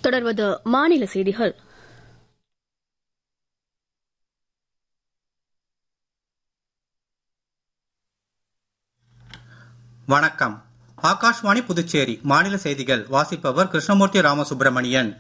தொடர்வது மாநில செய்திகள் வணக்கம் ஆகாஷ்வாணி புதுச்சேரி மாநில செய்திகள் வாசிப்பவர் கிருஷ்ணமூர்த்தி ராமசுப்பிரமணியன்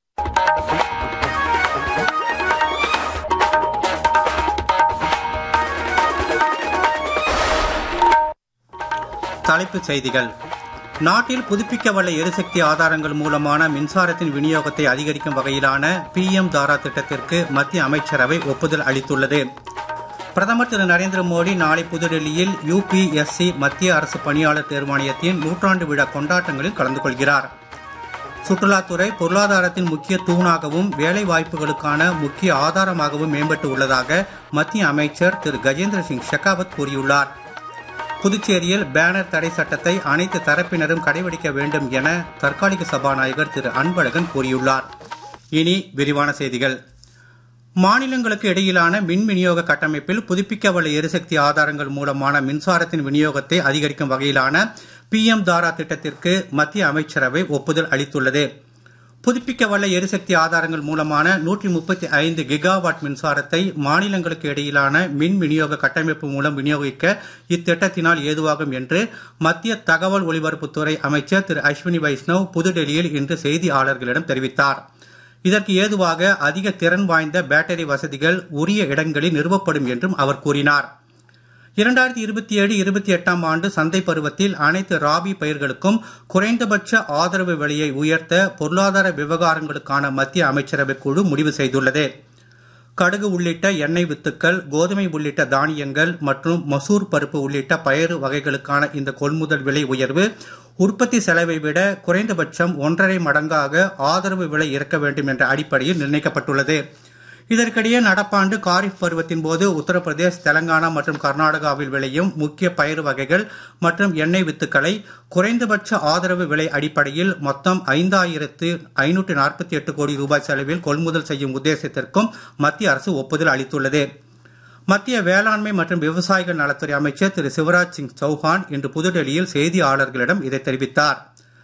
தலைப்புச் செய்திகள் நாட்டில் புதுப்பிக்கவல்ல எரிசக்தி ஆதாரங்கள் மூலமான மின்சாரத்தின் விநியோகத்தை அதிகரிக்கும் வகையிலான பி எம் தாரா திட்டத்திற்கு மத்திய அமைச்சரவை ஒப்புதல் அளித்துள்ளது பிரதமர் திரு நரேந்திர மோடி நாளை புதுடெல்லியில் யுபிஎஸ்சி மத்திய அரசு பணியாளர் தேர்வாணையத்தின் நூற்றாண்டு விழா கொண்டாட்டங்களில் கலந்து கொள்கிறார் சுற்றுலாத்துறை பொருளாதாரத்தின் முக்கிய தூணாகவும் வேலை வாய்ப்புகளுக்கான முக்கிய ஆதாரமாகவும் மேம்பட்டு உள்ளதாக மத்திய அமைச்சர் திரு கஜேந்திர சிங் ஷெகாவத் கூறியுள்ளார் புதுச்சேரியில் பேனர் தடை சட்டத்தை அனைத்து தரப்பினரும் கடைபிடிக்க வேண்டும் என தற்காலிக சபாநாயகர் திரு அன்பழகன் கூறியுள்ளார் இனி விரிவான செய்திகள் மாநிலங்களுக்கு இடையிலான மின் விநியோக கட்டமைப்பில் புதுப்பிக்கவல்ல எரிசக்தி ஆதாரங்கள் மூலமான மின்சாரத்தின் விநியோகத்தை அதிகரிக்கும் வகையிலான பி எம் தாரா திட்டத்திற்கு மத்திய அமைச்சரவை ஒப்புதல் அளித்துள்ளது புதுப்பிக்கவல்ல எரிசக்தி ஆதாரங்கள் மூலமான நூற்றி முப்பத்தி ஐந்து கிகாவாட் மின்சாரத்தை மாநிலங்களுக்கு இடையிலான மின் விநியோக கட்டமைப்பு மூலம் விநியோகிக்க இத்திட்டத்தினால் ஏதுவாகும் என்று மத்திய தகவல் ஒலிபரப்புத்துறை அமைச்சர் திரு அஸ்வினி வைஷ்ணவ் புதுடெல்லியில் இன்று செய்தியாளர்களிடம் தெரிவித்தார் இதற்கு ஏதுவாக அதிக திறன் வாய்ந்த பேட்டரி வசதிகள் உரிய இடங்களில் நிறுவப்படும் என்றும் அவர் கூறினார் இரண்டாயிரத்தி இருபத்தி ஏழு இருபத்தி எட்டாம் ஆண்டு சந்தை பருவத்தில் அனைத்து ராபி பயிர்களுக்கும் குறைந்தபட்ச ஆதரவு விலையை உயர்த்த பொருளாதார விவகாரங்களுக்கான மத்திய அமைச்சரவை குழு முடிவு செய்துள்ளது கடுகு உள்ளிட்ட எண்ணெய் வித்துக்கள் கோதுமை உள்ளிட்ட தானியங்கள் மற்றும் மசூர் பருப்பு உள்ளிட்ட பயறு வகைகளுக்கான இந்த கொள்முதல் விலை உயர்வு உற்பத்தி செலவை விட குறைந்தபட்சம் ஒன்றரை மடங்காக ஆதரவு விலை இருக்க வேண்டும் என்ற அடிப்படையில் நிர்ணயிக்கப்பட்டுள்ளது இதற்கிடையே நடப்பாண்டு காரிஃப் பருவத்தின் போது உத்தரப்பிரதேஷ் தெலங்கானா மற்றும் கர்நாடகாவில் விளையும் முக்கிய பயிர் வகைகள் மற்றும் எண்ணெய் வித்துக்களை குறைந்தபட்ச ஆதரவு விலை அடிப்படையில் மொத்தம் ஐந்தாயிரத்து ஐநூற்று நாற்பத்தி எட்டு கோடி ரூபாய் செலவில் கொள்முதல் செய்யும் உத்தேசத்திற்கும் மத்திய அரசு ஒப்புதல் அளித்துள்ளது மத்திய வேளாண்மை மற்றும் விவசாயிகள் நலத்துறை அமைச்சர் திரு சிவராஜ் சிங் சௌஹான் இன்று புதுடெல்லியில் செய்தியாளர்களிடம் இதை தெரிவித்தார்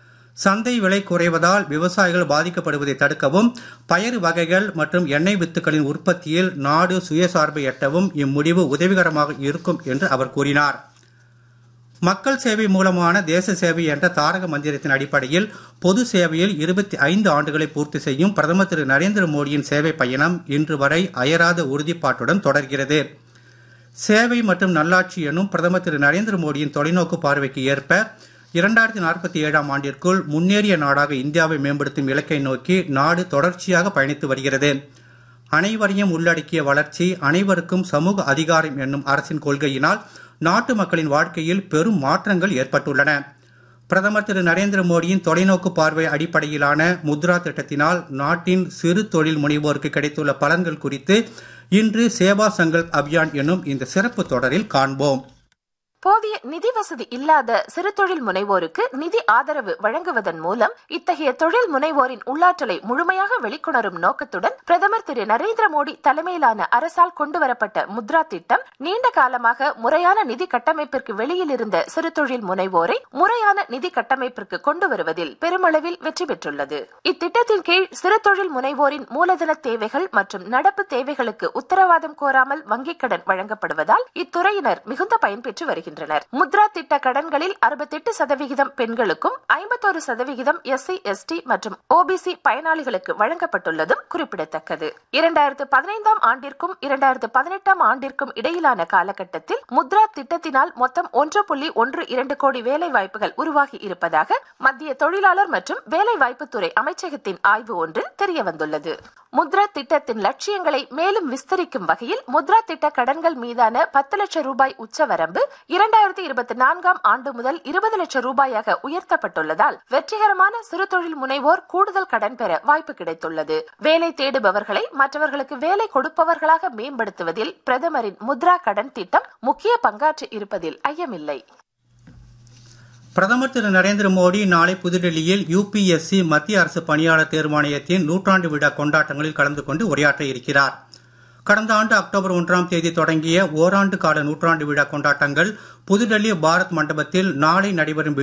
சந்தை விலை குறைவதால் விவசாயிகள் பாதிக்கப்படுவதை தடுக்கவும் பயறு வகைகள் மற்றும் எண்ணெய் வித்துக்களின் உற்பத்தியில் நாடு சுயசார்பை எட்டவும் இம்முடிவு உதவிகரமாக இருக்கும் என்று அவர் கூறினார் மக்கள் சேவை மூலமான தேச சேவை என்ற தாரக மந்திரத்தின் அடிப்படையில் பொது சேவையில் இருபத்தி ஐந்து ஆண்டுகளை பூர்த்தி செய்யும் பிரதமர் திரு நரேந்திர மோடியின் சேவை பயணம் இன்று வரை அயராத உறுதிப்பாட்டுடன் தொடர்கிறது சேவை மற்றும் நல்லாட்சி எனும் பிரதமர் திரு நரேந்திர மோடியின் தொலைநோக்கு பார்வைக்கு ஏற்ப இரண்டாயிரத்தி நாற்பத்தி ஏழாம் ஆண்டிற்குள் முன்னேறிய நாடாக இந்தியாவை மேம்படுத்தும் இலக்கை நோக்கி நாடு தொடர்ச்சியாக பயணித்து வருகிறது அனைவரையும் உள்ளடக்கிய வளர்ச்சி அனைவருக்கும் சமூக அதிகாரம் என்னும் அரசின் கொள்கையினால் நாட்டு மக்களின் வாழ்க்கையில் பெரும் மாற்றங்கள் ஏற்பட்டுள்ளன பிரதமர் திரு நரேந்திர மோடியின் தொலைநோக்கு பார்வை அடிப்படையிலான முத்ரா திட்டத்தினால் நாட்டின் சிறு தொழில் முனைவோருக்கு கிடைத்துள்ள பலன்கள் குறித்து இன்று சேவா சங்கல்ப் அபியான் என்னும் இந்த சிறப்பு தொடரில் காண்போம் போதிய நிதி வசதி இல்லாத சிறு தொழில் முனைவோருக்கு நிதி ஆதரவு வழங்குவதன் மூலம் இத்தகைய தொழில் முனைவோரின் உள்ளாற்றலை முழுமையாக வெளிக்கொணரும் நோக்கத்துடன் பிரதமர் திரு நரேந்திர மோடி தலைமையிலான அரசால் கொண்டுவரப்பட்ட முத்ரா திட்டம் நீண்ட காலமாக முறையான நிதி கட்டமைப்பிற்கு வெளியில் இருந்த சிறு தொழில் முனைவோரை முறையான நிதி கட்டமைப்பிற்கு கொண்டு வருவதில் பெருமளவில் வெற்றி பெற்றுள்ளது இத்திட்டத்தின் கீழ் சிறு தொழில் முனைவோரின் மூலதன தேவைகள் மற்றும் நடப்பு தேவைகளுக்கு உத்தரவாதம் கோராமல் வங்கிக் கடன் வழங்கப்படுவதால் இத்துறையினர் மிகுந்த பயன்பெற்று வருகின்றனர் வருகின்றனர் முத்ரா திட்ட கடன்களில் அறுபத்தெட்டு சதவிகிதம் பெண்களுக்கும் ஐம்பத்தோரு சதவிகிதம் எஸ்சி எஸ்டி மற்றும் ஓபிசி பயனாளிகளுக்கு வழங்கப்பட்டுள்ளதும் குறிப்பிடத்தக்கது இரண்டாயிரத்து பதினைந்தாம் ஆண்டிற்கும் இரண்டாயிரத்து பதினெட்டாம் ஆண்டிற்கும் இடையிலான காலகட்டத்தில் முத்ரா திட்டத்தினால் மொத்தம் ஒன்று புள்ளி ஒன்று இரண்டு கோடி வேலை வாய்ப்புகள் உருவாகி இருப்பதாக மத்திய தொழிலாளர் மற்றும் வேலை வாய்ப்புத்துறை அமைச்சகத்தின் ஆய்வு ஒன்றில் தெரியவந்துள்ளது முத்ரா திட்டத்தின் லட்சியங்களை மேலும் விஸ்தரிக்கும் வகையில் முத்ரா திட்ட கடன்கள் மீதான பத்து லட்சம் ரூபாய் உச்சவரம்பு இரண்டாயிரத்தி இருபத்தி நான்காம் ஆண்டு முதல் இருபது லட்சம் ரூபாயாக உயர்த்தப்பட்டுள்ளதால் வெற்றிகரமான சிறு தொழில் முனைவோர் கூடுதல் கடன் பெற வாய்ப்பு கிடைத்துள்ளது வேலை தேடுபவர்களை மற்றவர்களுக்கு வேலை கொடுப்பவர்களாக மேம்படுத்துவதில் பிரதமரின் முத்ரா கடன் திட்டம் முக்கிய பங்காற்றி இருப்பதில் ஐயமில்லை பிரதமர் திரு நரேந்திர மோடி நாளை புதுடெல்லியில் யுபிஎஸ்சி மத்திய அரசு பணியாளர் தேர்வாணையத்தின் நூற்றாண்டு விழா கொண்டாட்டங்களில் கலந்து கொண்டு உரையாற்ற இருக்கிறார் கடந்த ஆண்டு அக்டோபர் ஒன்றாம் தேதி தொடங்கிய ஓராண்டு கால நூற்றாண்டு விழா கொண்டாட்டங்கள் புதுடெல்லி பாரத் மண்டபத்தில் நாளை நடைபெறும்